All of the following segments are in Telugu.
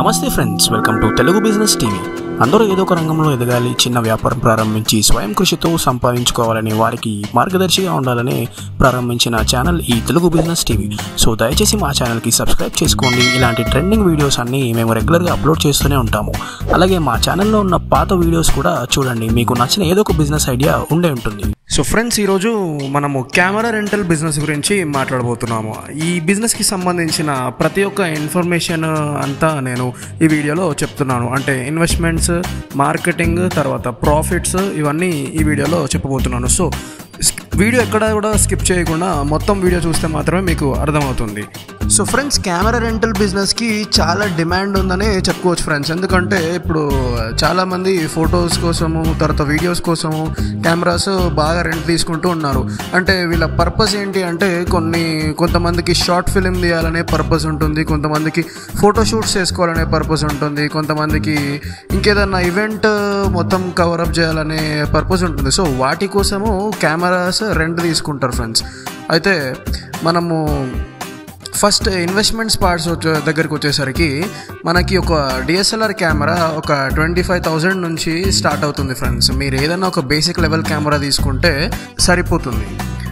నమస్తే friends welcome to Telugu business TV అందరూ ఏదో ఒక రంగంలో ఎదగాలి చిన్న వ్యాపారం ప్రారంభించి స్వయం కృషితో సంపాదించుకోవాలని వారికి మార్గదర్శిగా ఉండాలని ప్రారంభించిన ఛానల్ ఈ తెలుగు బిజినెస్ టీవీ సో దయచేసి మా ఛానల్కి సబ్స్క్రైబ్ చేసుకోండి ఇలాంటి ట్రెండింగ్ వీడియోస్ అన్ని మేము రెగ్యులర్గా అప్లోడ్ చేస్తూనే ఉంటాము అలాగే మా ఛానల్లో ఉన్న పాత వీడియోస్ కూడా చూడండి మీకు నచ్చిన ఏదో ఒక బిజినెస్ ఐడియా ఉండే ఉంటుంది సో ఫ్రెండ్స్ ఈరోజు మనము కెమెరా రెంటల్ బిజినెస్ గురించి మాట్లాడబోతున్నాము ఈ బిజినెస్కి సంబంధించిన ప్రతి ఒక్క ఇన్ఫర్మేషన్ అంతా నేను ఈ వీడియోలో చెప్తున్నాను అంటే ఇన్వెస్ట్మెంట్స్ మార్కెటింగ్ తర్వాత ప్రాఫిట్స్ ఇవన్నీ ఈ వీడియోలో చెప్పబోతున్నాను సో వీడియో ఎక్కడ కూడా స్కిప్ చేయకుండా మొత్తం వీడియో చూస్తే మాత్రమే మీకు అర్థమవుతుంది సో ఫ్రెండ్స్ కెమెరా రెంటల్ బిజినెస్కి చాలా డిమాండ్ ఉందని చెప్పుకోవచ్చు ఫ్రెండ్స్ ఎందుకంటే ఇప్పుడు చాలామంది ఫొటోస్ కోసము తర్వాత వీడియోస్ కోసము కెమెరాస్ బాగా రెంట్ తీసుకుంటూ ఉన్నారు అంటే వీళ్ళ పర్పస్ ఏంటి అంటే కొన్ని కొంతమందికి షార్ట్ ఫిలిం తీయాలనే పర్పస్ ఉంటుంది కొంతమందికి ఫోటో షూట్స్ చేసుకోవాలనే పర్పస్ ఉంటుంది కొంతమందికి ఇంకేదన్నా ఈవెంట్ మొత్తం కవరప్ చేయాలనే పర్పస్ ఉంటుంది సో వాటి కోసము కెమెరాస్ రెంట్ తీసుకుంటారు ఫ్రెండ్స్ అయితే మనము ఫస్ట్ ఇన్వెస్ట్మెంట్స్ పార్ట్స్ వచ్చే దగ్గరికి వచ్చేసరికి మనకి ఒక డిఎస్ఎల్ఆర్ కెమెరా ఒక ట్వంటీ ఫైవ్ థౌజండ్ నుంచి స్టార్ట్ అవుతుంది ఫ్రెండ్స్ మీరు ఏదైనా ఒక బేసిక్ లెవెల్ కెమెరా తీసుకుంటే సరిపోతుంది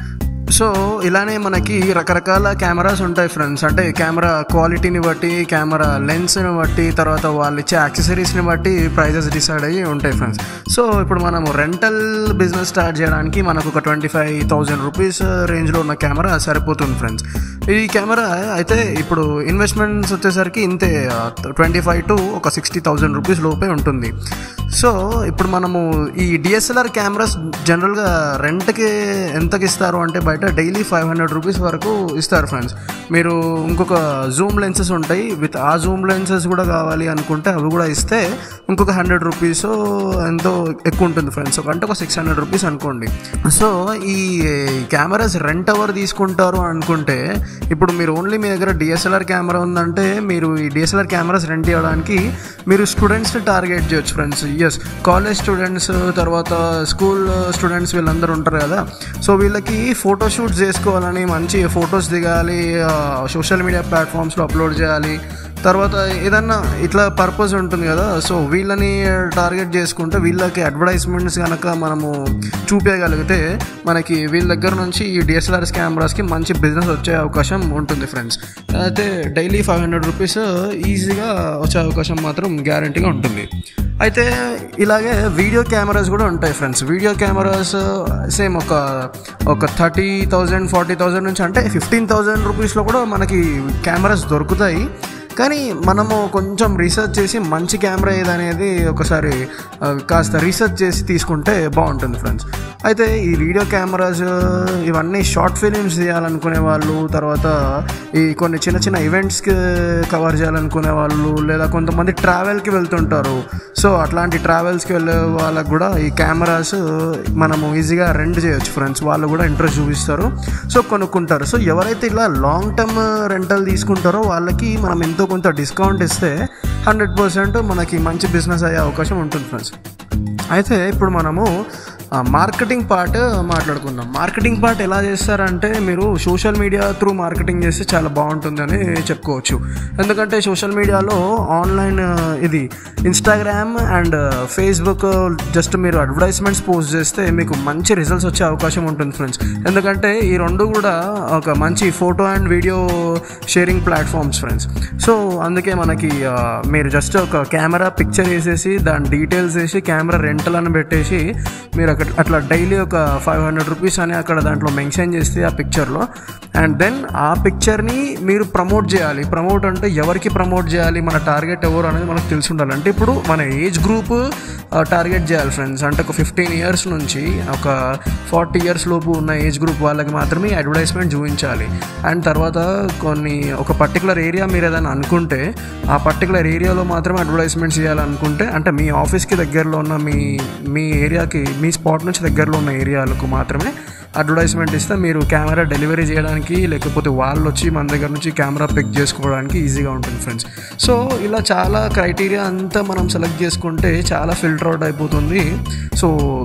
సో ఇలానే మనకి రకరకాల కెమెరాస్ ఉంటాయి ఫ్రెండ్స్ అంటే కెమెరా క్వాలిటీని బట్టి కెమెరా లెన్స్ని బట్టి తర్వాత వాళ్ళు ఇచ్చే యాక్సెసరీస్ని బట్టి ప్రైజెస్ డిసైడ్ అయ్యి ఉంటాయి ఫ్రెండ్స్ సో ఇప్పుడు మనము రెంటల్ బిజినెస్ స్టార్ట్ చేయడానికి మనకు ఒక ట్వంటీ ఫైవ్ థౌజండ్ రూపీస్ రేంజ్లో ఉన్న కెమెరా సరిపోతుంది ఫ్రెండ్స్ ఈ కెమెరా అయితే ఇప్పుడు ఇన్వెస్ట్మెంట్స్ వచ్చేసరికి ఇంతే ట్వంటీ ఫైవ్ టు ఒక సిక్స్టీ థౌజండ్ రూపీస్ లోపే ఉంటుంది సో ఇప్పుడు మనము ఈ డిఎస్ఎల్ఆర్ కెమెరాస్ జనరల్గా రెంట్కి ఎంతకి ఇస్తారు అంటే బయట డైలీ ఫైవ్ హండ్రెడ్ రూపీస్ వరకు ఇస్తారు ఫ్రెండ్స్ మీరు ఇంకొక జూమ్ లెన్సెస్ ఉంటాయి విత్ ఆ జూమ్ లెన్సెస్ కూడా కావాలి అనుకుంటే అవి కూడా ఇస్తే ఇంకొక హండ్రెడ్ రూపీస్ ఎంతో ఎక్కువ ఉంటుంది ఫ్రెండ్స్ ఒక అంటే ఒక సిక్స్ హండ్రెడ్ రూపీస్ అనుకోండి సో ఈ కెమెరాస్ రెంట్ ఎవరు తీసుకుంటారు అనుకుంటే ఇప్పుడు మీరు ఓన్లీ మీ దగ్గర డిఎస్ఎల్ఆర్ కెమెరా ఉందంటే మీరు ఈ డిఎస్ఎల్ఆర్ కెమెరాస్ రెంట్ ఇవ్వడానికి మీరు స్టూడెంట్స్ని టార్గెట్ చేయొచ్చు ఫ్రెండ్స్ ఎస్ కాలేజ్ స్టూడెంట్స్ తర్వాత స్కూల్ స్టూడెంట్స్ వీళ్ళందరూ ఉంటారు కదా సో వీళ్ళకి ఫోటో షూట్స్ చేసుకోవాలని మంచి ఫొటోస్ దిగాలి సోషల్ మీడియా ప్లాట్ఫామ్స్లో అప్లోడ్ చేయాలి తర్వాత ఏదన్నా ఇట్లా పర్పస్ ఉంటుంది కదా సో వీళ్ళని టార్గెట్ చేసుకుంటే వీళ్ళకి అడ్వర్టైజ్మెంట్స్ కనుక మనము చూపించగలిగితే మనకి వీళ్ళ దగ్గర నుంచి ఈ డిఎస్ఎల్ఆర్ కెమెరాస్కి మంచి బిజినెస్ వచ్చే అవకాశం ఉంటుంది ఫ్రెండ్స్ అయితే డైలీ ఫైవ్ హండ్రెడ్ రూపీస్ ఈజీగా వచ్చే అవకాశం మాత్రం గ్యారంటీగా ఉంటుంది అయితే ఇలాగే వీడియో కెమెరాస్ కూడా ఉంటాయి ఫ్రెండ్స్ వీడియో కెమెరాస్ సేమ్ ఒక ఒక థర్టీ థౌజండ్ ఫార్టీ థౌజండ్ నుంచి అంటే ఫిఫ్టీన్ థౌజండ్ రూపీస్లో కూడా మనకి కెమెరాస్ దొరుకుతాయి కానీ మనము కొంచెం రీసెర్చ్ చేసి మంచి కెమెరా ఏదనేది ఒకసారి కాస్త రీసెర్చ్ చేసి తీసుకుంటే బాగుంటుంది ఫ్రెండ్స్ అయితే ఈ వీడియో కెమెరాస్ ఇవన్నీ షార్ట్ ఫిలిమ్స్ చేయాలనుకునే వాళ్ళు తర్వాత ఈ కొన్ని చిన్న చిన్న ఈవెంట్స్కి కవర్ చేయాలనుకునే వాళ్ళు లేదా కొంతమంది ట్రావెల్కి వెళ్తుంటారు సో అట్లాంటి ట్రావెల్స్కి వెళ్ళే వాళ్ళకు కూడా ఈ కెమెరాస్ మనము ఈజీగా రెంట్ చేయొచ్చు ఫ్రెండ్స్ వాళ్ళు కూడా ఇంట్రెస్ట్ చూపిస్తారు సో కొనుక్కుంటారు సో ఎవరైతే ఇలా లాంగ్ టర్మ్ రెంటల్ తీసుకుంటారో వాళ్ళకి మనం ఎంతో కొంత డిస్కౌంట్ ఇస్తే హండ్రెడ్ పర్సెంట్ మనకి మంచి బిజినెస్ అయ్యే అవకాశం ఉంటుంది ఫ్రెండ్స్ అయితే ఇప్పుడు మనము మార్కెటింగ్ పార్ట్ మాట్లాడుకుందాం మార్కెటింగ్ పార్ట్ ఎలా చేస్తారంటే మీరు సోషల్ మీడియా త్రూ మార్కెటింగ్ చేస్తే చాలా బాగుంటుందని చెప్పుకోవచ్చు ఎందుకంటే సోషల్ మీడియాలో ఆన్లైన్ ఇది ఇన్స్టాగ్రామ్ అండ్ ఫేస్బుక్ జస్ట్ మీరు అడ్వర్టైజ్మెంట్స్ పోస్ట్ చేస్తే మీకు మంచి రిజల్ట్స్ వచ్చే అవకాశం ఉంటుంది ఫ్రెండ్స్ ఎందుకంటే ఈ రెండు కూడా ఒక మంచి photo and video sharing platforms friends so అందుకే మనకి మీరు జస్ట్ ఒక కెమెరా పిక్చర్ వేసేసి దాని డీటెయిల్స్ వేసి కెమెరా రెంటల్ అని పెట్టేసి మీరు అక్కడ అట్లా డైలీ ఒక ఫైవ్ హండ్రెడ్ రూపీస్ అని అక్కడ దాంట్లో మెన్షన్ చేస్తే ఆ పిక్చర్లో అండ్ దెన్ ఆ పిక్చర్ని మీరు ప్రమోట్ చేయాలి ప్రమోట్ అంటే ఎవరికి ప్రమోట్ చేయాలి మన టార్గెట్ ఎవరు అనేది మనకు తెలిసి ఉండాలి అంటే ఇప్పుడు మన ఏజ్ గ్రూప్ టార్గెట్ చేయాలి ఫ్రెండ్స్ అంటే ఒక ఫిఫ్టీన్ ఇయర్స్ నుంచి ఒక ఫార్టీ ఇయర్స్ లోపు ఉన్న ఏజ్ గ్రూప్ వాళ్ళకి మాత్రమే అడ్వర్టైజ్మెంట్ చూపించాలి అండ్ తర్వాత కొన్ని ఒక పర్టికులర్ ఏరియా మీరు ఏదైనా అనుకుంటే ఆ పర్టికులర్ ఏరియాలో మాత్రమే అడ్వర్టైజ్మెంట్స్ చేయాలనుకుంటే అంటే మీ ఆఫీస్కి దగ్గరలో ఉన్న మీ మీ ఏరియాకి మీ స్పాట్ నుంచి దగ్గరలో ఉన్న ఏరియాలకు మాత్రమే అడ్వర్టైజ్మెంట్ ఇస్తే మీరు కెమెరా డెలివరీ చేయడానికి లేకపోతే వాళ్ళు వచ్చి మన దగ్గర నుంచి కెమెరా పిక్ చేసుకోవడానికి ఈజీగా ఉంటుంది ఫ్రెండ్స్ సో ఇలా చాలా క్రైటీరియా అంతా మనం సెలెక్ట్ చేసుకుంటే చాలా ఫిల్టర్ అవుట్ అయిపోతుంది సో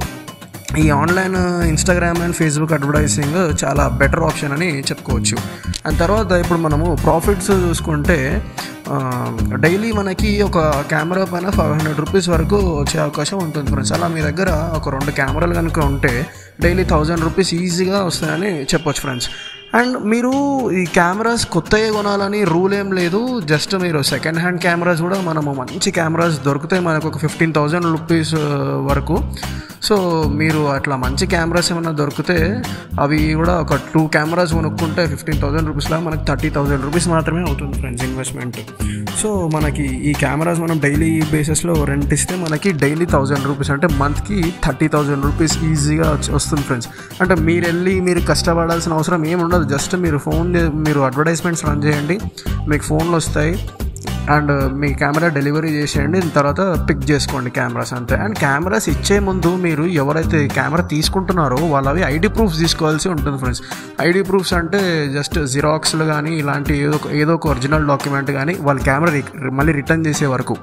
ఈ online Instagram and Facebook advertising చాలా బెటర్ ఆప్షన్ అని చెప్పుకోవచ్చు అండ్ తర్వాత ఇప్పుడు మనము ప్రాఫిట్స్ చూసుకుంటే డైలీ మనకి ఒక కెమెరా పైన ఫైవ్ హండ్రెడ్ రూపీస్ వరకు వచ్చే అవకాశం ఉంటుంది ఫ్రెండ్స్ అలా మీ దగ్గర ఒక రెండు కెమెరాలు కనుక ఉంటే డైలీ థౌజండ్ రూపీస్ ఈజీగా వస్తాయని చెప్పొచ్చు ఫ్రెండ్స్ అండ్ మీరు ఈ కెమెరాస్ కొత్తవి కొనాలని రూల్ ఏం లేదు జస్ట్ మీరు సెకండ్ హ్యాండ్ కెమెరాస్ కూడా మనము మంచి కెమెరాస్ దొరుకుతాయి మనకు ఒక ఫిఫ్టీన్ థౌజండ్ రూపీస్ వరకు సో మీరు అట్లా మంచి కెమెరాస్ ఏమైనా దొరికితే అవి కూడా ఒక టూ కెమెరాస్ కొనుక్కుంటే ఫిఫ్టీన్ థౌసండ్ రూపీస్లో మనకి థర్టీ థౌసండ్ రూపీస్ మాత్రమే అవుతుంది ఫ్రెండ్స్ ఇన్వెస్ట్మెంట్ సో మనకి ఈ కెమెరాస్ మనం డైలీ బేసిస్లో రెంట్ ఇస్తే మనకి డైలీ థౌజండ్ రూపీస్ అంటే మంత్కి థర్టీ థౌజండ్ రూపీస్ ఈజీగా వస్తుంది ఫ్రెండ్స్ అంటే మీరు వెళ్ళి మీరు కష్టపడాల్సిన అవసరం ఏమి ఉండదు జస్ట్ మీరు ఫోన్ మీరు అడ్వర్టైజ్మెంట్స్ రన్ చేయండి మీకు ఫోన్లు వస్తాయి అండ్ మీ కెమెరా డెలివరీ చేసేయండి తర్వాత పిక్ చేసుకోండి కెమెరాస్ అంతే అండ్ కెమెరాస్ ఇచ్చే ముందు మీరు ఎవరైతే కెమెరా తీసుకుంటున్నారో వాళ్ళవి ఐడి ప్రూఫ్స్ తీసుకోవాల్సి ఉంటుంది ఫ్రెండ్స్ ఐడి ప్రూఫ్స్ అంటే జస్ట్ జిరాక్స్లు కానీ ఇలాంటి ఏదో ఒక ఏదో ఒక ఒరిజినల్ డాక్యుమెంట్ కానీ వాళ్ళ కెమెరా మళ్ళీ రిటర్న్ చేసే వరకు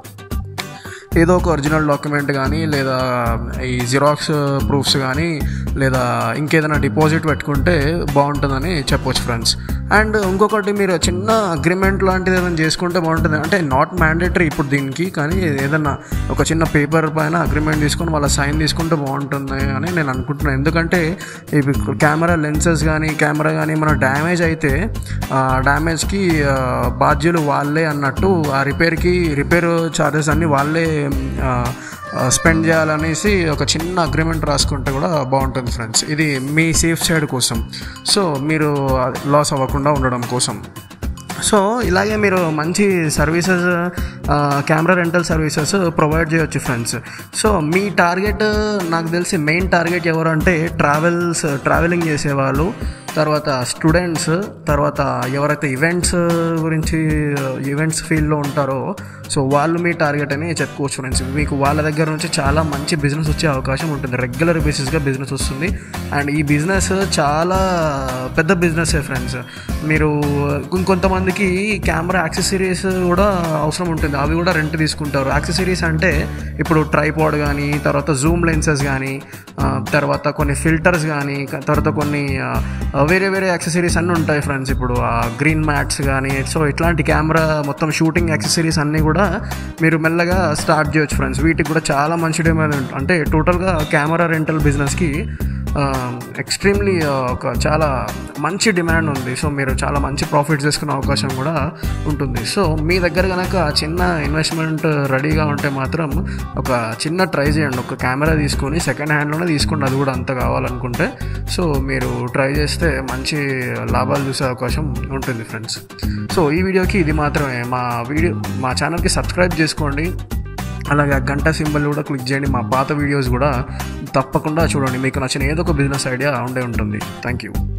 ఏదో ఒక ఒరిజినల్ డాక్యుమెంట్ కానీ లేదా ఈ జిరాక్స్ ప్రూఫ్స్ కానీ లేదా ఇంకేదైనా డిపాజిట్ పెట్టుకుంటే బాగుంటుందని చెప్పొచ్చు ఫ్రెండ్స్ అండ్ ఇంకొకటి మీరు చిన్న అగ్రిమెంట్ లాంటిది ఏదైనా చేసుకుంటే బాగుంటుంది అంటే నాట్ మ్యాండేటరీ ఇప్పుడు దీనికి కానీ ఏదైనా ఒక చిన్న పేపర్ పైన అగ్రిమెంట్ తీసుకొని వాళ్ళ సైన్ తీసుకుంటే బాగుంటుంది అని నేను అనుకుంటున్నాను ఎందుకంటే ఇవి కెమెరా లెన్సెస్ కానీ కెమెరా కానీ మన డ్యామేజ్ అయితే ఆ డ్యామేజ్కి బాధ్యులు వాళ్ళే అన్నట్టు ఆ రిపేర్కి రిపేర్ ఛార్జెస్ అన్నీ వాళ్ళే స్పెండ్ చేయాలనేసి ఒక చిన్న అగ్రిమెంట్ రాసుకుంటే కూడా బాగుంటుంది ఫ్రెండ్స్ ఇది మీ సేఫ్ సైడ్ కోసం సో మీరు లాస్ అవ్వకుండా ఉండడం కోసం సో ఇలాగే మీరు మంచి services camera rental services provide చేయొచ్చు ఫ్రెండ్స్ సో మీ టార్గెట్ నాకు తెలిసి మెయిన్ టార్గెట్ ఎవరు అంటే ట్రావెల్స్ ట్రావెలింగ్ చేసేవాళ్ళు తర్వాత స్టూడెంట్స్ తర్వాత ఎవరైతే ఈవెంట్స్ గురించి ఈవెంట్స్ ఫీల్డ్లో ఉంటారో సో వాళ్ళు మీ టార్గెట్ అని చెప్పుకోవచ్చు ఫ్రెండ్స్ మీకు వాళ్ళ దగ్గర నుంచి చాలా మంచి బిజినెస్ వచ్చే అవకాశం ఉంటుంది రెగ్యులర్ బేసిస్గా బిజినెస్ వస్తుంది అండ్ ఈ బిజినెస్ చాలా పెద్ద బిజినెస్ ఫ్రెండ్స్ మీరు ఇంకొంతమందికి కెమెరా యాక్సెసరీస్ కూడా అవసరం ఉంటుంది అవి కూడా రెంట్ తీసుకుంటారు యాక్సెసరీస్ అంటే ఇప్పుడు ట్రైపాడ్ కానీ తర్వాత జూమ్ లెన్సెస్ కానీ తర్వాత కొన్ని ఫిల్టర్స్ కానీ తర్వాత కొన్ని వేరే వేరే యాక్సెసరీస్ అన్నీ ఉంటాయి ఫ్రెండ్స్ ఇప్పుడు గ్రీన్ మ్యాట్స్ కానీ సో ఇట్లాంటి కెమెరా మొత్తం షూటింగ్ యాక్సెసరీస్ అన్నీ కూడా మీరు మెల్లగా స్టార్ట్ చేయొచ్చు ఫ్రెండ్స్ వీటికి కూడా చాలా మంచి డిమాండ్ అంటే టోటల్గా కెమెరా రెంటల్ బిజినెస్కి ఎక్స్ట్రీమ్లీ ఒక చాలా మంచి డిమాండ్ ఉంది సో మీరు చాలా మంచి ప్రాఫిట్స్ చేసుకునే అవకాశం కూడా ఉంటుంది సో మీ దగ్గర కనుక చిన్న ఇన్వెస్ట్మెంట్ రెడీగా ఉంటే మాత్రం ఒక చిన్న ట్రై చేయండి ఒక కెమెరా తీసుకొని సెకండ్ హ్యాండ్లోనే తీసుకోండి అది కూడా అంత కావాలనుకుంటే సో మీరు ట్రై చేస్తే మంచి లాభాలు చూసే అవకాశం ఉంటుంది ఫ్రెండ్స్ సో ఈ వీడియోకి ఇది మాత్రమే మా వీడియో మా ఛానల్కి సబ్స్క్రైబ్ చేసుకోండి అలాగే ఆ గంట సింబల్ కూడా క్లిక్ చేయండి మా పాత వీడియోస్ కూడా తప్పకుండా చూడండి మీకు నచ్చిన ఏదో ఒక బిజినెస్ ఐడియా ఉండే ఉంటుంది థ్యాంక్ యూ